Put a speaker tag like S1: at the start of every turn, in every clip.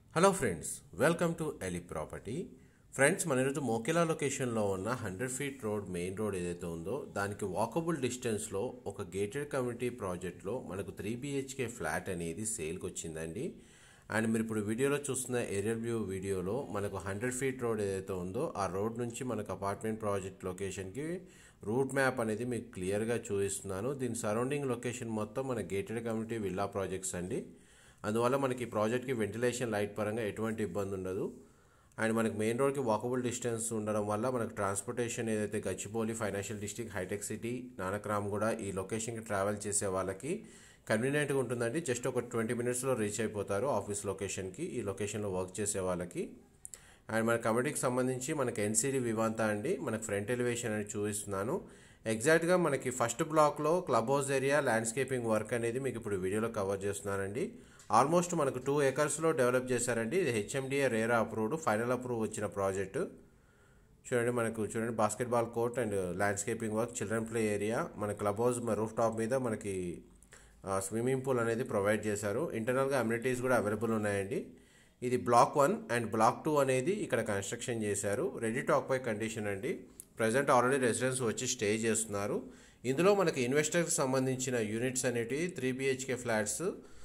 S1: hello friends welcome to Eli property friends మన ఈరోజు మోకిలా లొకేషన్లో ఉన్న hundred feet road main road ఏదైతే ఉందో దానికి వాకబుల్ డిస్టెన్స్లో ఒక గేటెడ్ కమ్యూనిటీ ప్రాజెక్ట్లో మనకు త్రీ బిహెచ్కే ఫ్లాట్ అనేది సేల్కి వచ్చిందండి అండ్ మీరు ఇప్పుడు వీడియోలో చూస్తున్న ఏరియల్ వ్యూ వీడియోలో మనకు హండ్రెడ్ ఫీట్ రోడ్ ఏదైతే ఉందో ఆ రోడ్ నుంచి మనకు అపార్ట్మెంట్ ప్రాజెక్ట్ లొకేషన్కి రూట్ మ్యాప్ అనేది మీకు క్లియర్గా చూపిస్తున్నాను దీని సరౌండింగ్ లొకేషన్ మొత్తం మన గేటెడ్ కమ్యూనిటీ విల్లా ప్రాజెక్ట్స్ అండి అందువల్ల మనకి ఈ ప్రాజెక్ట్కి వెంటిలేషన్ లైట్ పరంగా ఎటువంటి ఇబ్బంది ఉండదు అండ్ మనకి మెయిన్ రోడ్కి వాకబుల్ డిస్టెన్స్ ఉండడం వల్ల మనకు ట్రాన్స్పోర్టేషన్ ఏదైతే Gachibowli financial district hitech city Nanakram కూడా ఈ లొకేషన్కి ట్రావెల్ చేసే వాళ్ళకి కన్వీనియంట్గా ఉంటుందండి జస్ట్ ఒక ట్వంటీ మినిట్స్లో రీచ్ అయిపోతారు ఆఫీస్ లొకేషన్కి ఈ లొకేషన్లో వర్క్ చేసే వాళ్ళకి అండ్ మన కమిటీకి సంబంధించి మనకి ఎన్సీడీ వివాంత అండి మనకి ఫ్రంట్ ఎలివేషన్ అని చూపిస్తున్నాను ఎగ్జాక్ట్గా మనకి ఫస్ట్ బ్లాక్లో club house area landscaping work అనేది మీకు ఇప్పుడు వీడియోలో కవర్ చేస్తున్నానండి ఆల్మోస్ట్ మనకు టూ ఎకర్స్లో డెవలప్ చేశారండి ఇది HMDA RERA approved final approve వచ్చిన ప్రాజెక్టు చూడండి మనకు చూడండి basketball court and landscaping work children play area మన క్లబ్ హౌస్ రూఫ్ టాప్ మీద మనకి స్విమ్మింగ్ పూల్ అనేది ప్రొవైడ్ చేశారు ఇంటర్నల్గా అమ్యూనిటీస్ కూడా అవైలబుల్ ఉన్నాయండి ఇది block one and block two అనేది ఇక్కడ కన్స్ట్రక్షన్ చేశారు రెడీ టాక్ పై కండిషన్ అండి ప్రజెంట్ ఆల్రెడీ రెసిడెన్స్ వచ్చి స్టే చేస్తున్నారు ఇందులో మనకి ఇన్వెస్టర్కి సంబంధించిన యూనిట్స్ అనేటివి three BHK flats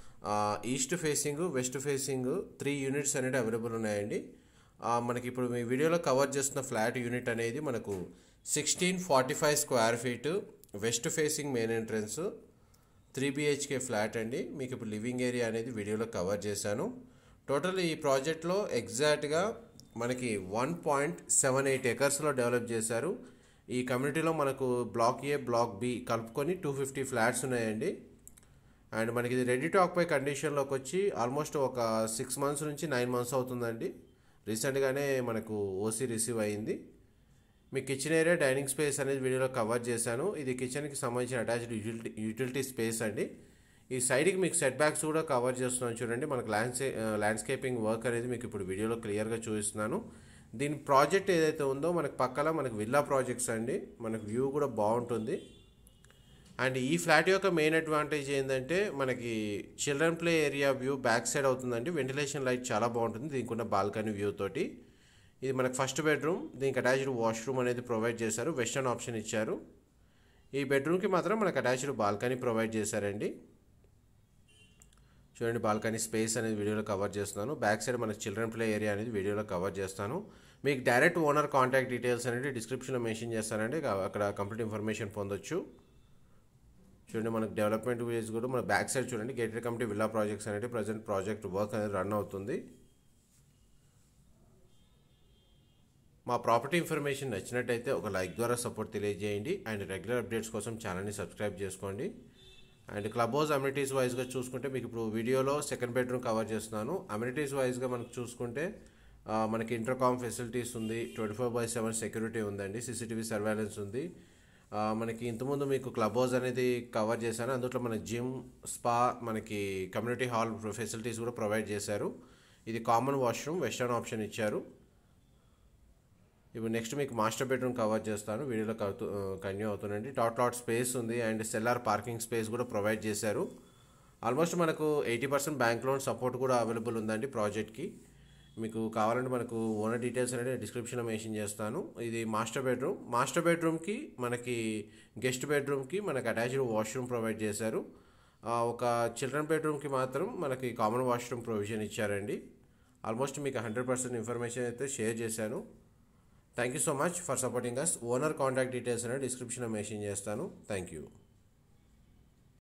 S1: east facing west facing three units అనేవి అవైలబుల్ ఉన్నాయండి మనకి ఇప్పుడు మీ వీడియోలో కవర్ చేస్తున్న ఫ్లాట్ యూనిట్ అనేది మనకు sixteen forty five square feet west facing main entrance three BHK flat అండి మీకు ఇప్పుడు లివింగ్ ఏరియా అనేది వీడియోలో కవర్ చేశాను టోటల్ ఈ ప్రాజెక్ట్లో ఎగ్జాక్ట్గా మనకి వన్ పాయింట్ సెవెన్ ఎయిట్ ఎకర్స్లో డెవలప్ చేశారు ఈ కమ్యూనిటీలో మనకు బ్లాక్ ఏ బ్లాక్ బి కలుపుకొని టూ ఫిఫ్టీ ఫ్లాట్స్ ఉన్నాయండి అండ్ మనకి ఇది రెడీ టాక్ పై కండిషన్లోకి వచ్చి ఆల్మోస్ట్ ఒక సిక్స్ మంత్స్ నుంచి నైన్ మంత్స్ అవుతుందండి రీసెంట్గానే మనకు ఓసీ రిసీవ్ అయింది మీ కిచెన్ ఏరియా డైనింగ్ స్పేస్ అనేది వీడియోలో కవర్ చేశాను ఇది కిచెన్కి సంబంధించిన అటాచ్డ్ యూటిలిటీ యూటిలిటీ స్పేస్ అండి ఈ సైడ్కి మీకు సెట్ బ్యాక్స్ కూడా కవర్ చేస్తున్నాను చూడండి మనకు ల్యాండ్స్కే ల్యాండ్స్కేపింగ్ వర్క్ అనేది మీకు ఇప్పుడు వీడియోలో క్లియర్గా చూపిస్తున్నాను దీని ప్రాజెక్ట్ ఏదైతే ఉందో మనకు పక్కన మనకు విల్లా ప్రాజెక్ట్స్ అండి మనకు వ్యూ కూడా బాగుంటుంది అండ్ ఈ ఫ్లాట్ యొక్క మెయిన్ అడ్వాంటేజ్ ఏంటంటే మనకి children play area view back side అవుతుందండి వెంటిలేషన్ లైట్ చాలా బాగుంటుంది దీనికి ఉన్న బాల్కనీ వ్యూ తోటి ఇది మనకు ఫస్ట్ బెడ్రూమ్ దీనికి అటాచ్డ్ వాష్రూమ్ అనేది ప్రొవైడ్ చేశారు వెస్టర్న్ ఆప్షన్ ఇచ్చారు ఈ బెడ్రూమ్కి మాత్రం మనకు అటాచ్డ్ బాల్కనీ ప్రొవైడ్ చేశారండి చూడండి బాల్కనీ స్పేస్ అనేది వీడియోలో కవర్ చేస్తున్నాను బ్యాక్ సైడ్ మనకి చిల్డ్రన్ ప్లే ఏరియా అనేది వీడియోలో కవర్ చేస్తాను మీకు డైరెక్ట్ ఓనర్ కాంటాక్ట్ డీటెయిల్స్ అనేది డిస్క్రిప్షన్లో మెన్షన్ చేస్తానండి అక్కడ కంప్లీట్ ఇన్ఫర్మేషన్ పొందొచ్చు చూడండి మనకు డెవలప్మెంట్ విలేజ్ కూడా మన బ్యాక్ సైడ్ చూడండి గేటెడ్ కమిటీ విల్లా ప్రాజెక్ట్స్ అనేది ప్రజెంట్ ప్రాజెక్ట్ వర్క్ అనేది రన్ అవుతుంది మా ప్రాపర్టీ ఇన్ఫర్మేషన్ నచ్చినట్టయితే ఒక లైక్ ద్వారా సపోర్ట్ తెలియజేయండి అండ్ రెగ్యులర్ అప్డేట్స్ కోసం ఛానల్ని సబ్స్క్రైబ్ చేసుకోండి అండ్ క్లబ్ హౌస్ అమ్యూనిటీస్ వైజ్గా చూసుకుంటే మీకు ఇప్పుడు వీడియోలో సెకండ్ బెడ్రూమ్ కవర్ చేస్తున్నాను అమ్యూనిటీస్ వైజ్గా మనకు చూసుకుంటే మనకి ఇంటర్కామ్ ఫెసిలిటీస్ ఉంది twenty four by seven security ఉందండి సీసీటీవీ సర్వేలెన్స్ ఉంది మనకి ఇంతకుముందు మీకు క్లబ్ హౌస్ అనేది కవర్ చేశాను అందులో మనకి జిమ్ స్పా మనకి కమ్యూనిటీ హాల్ ఫెసిలిటీస్ కూడా ప్రొవైడ్ చేశారు ఇది కామన్ వాష్రూమ్ వెస్టర్న్ ఆప్షన్ ఇచ్చారు ఇప్పుడు నెక్స్ట్ మీకు మాస్టర్ బెడ్రూమ్ కవర్ చేస్తాను వీడియోలో కంటిన్యూ అవుతుందండి టాట్ లాట్ స్పేస్ ఉంది అండ్ సెల్లార్ పార్కింగ్ స్పేస్ కూడా ప్రొవైడ్ చేశారు ఆల్మోస్ట్ మనకు eighty percent bank loan support కూడా అవైలబుల్ ఉందండి ప్రాజెక్ట్కి మీకు కావాలంటే మనకు ఓనర్ డీటెయిల్స్ అనేది డిస్క్రిప్షన్లో మెన్షన్ చేస్తాను ఇది మాస్టర్ బెడ్రూమ్ మాస్టర్ బెడ్రూమ్కి మనకి గెస్ట్ బెడ్రూమ్కి మనకి అటాచ్డ్ వాష్రూమ్ ప్రొవైడ్ చేశారు ఒక చిల్డ్రన్ బెడ్రూమ్కి మాత్రం మనకి కామన్ వాష్రూమ్ ప్రొవిజన్ ఇచ్చారండి ఆల్మోస్ట్ మీకు హండ్రెడ్ పర్సెంట్ ఇన్ఫర్మేషన్ అయితే షేర్ చేశాను thank you so much for supporting us owner contact details అనేది డిస్క్రిప్షన్లో మెన్షన్ చేస్తాను థ్యాంక్ యూ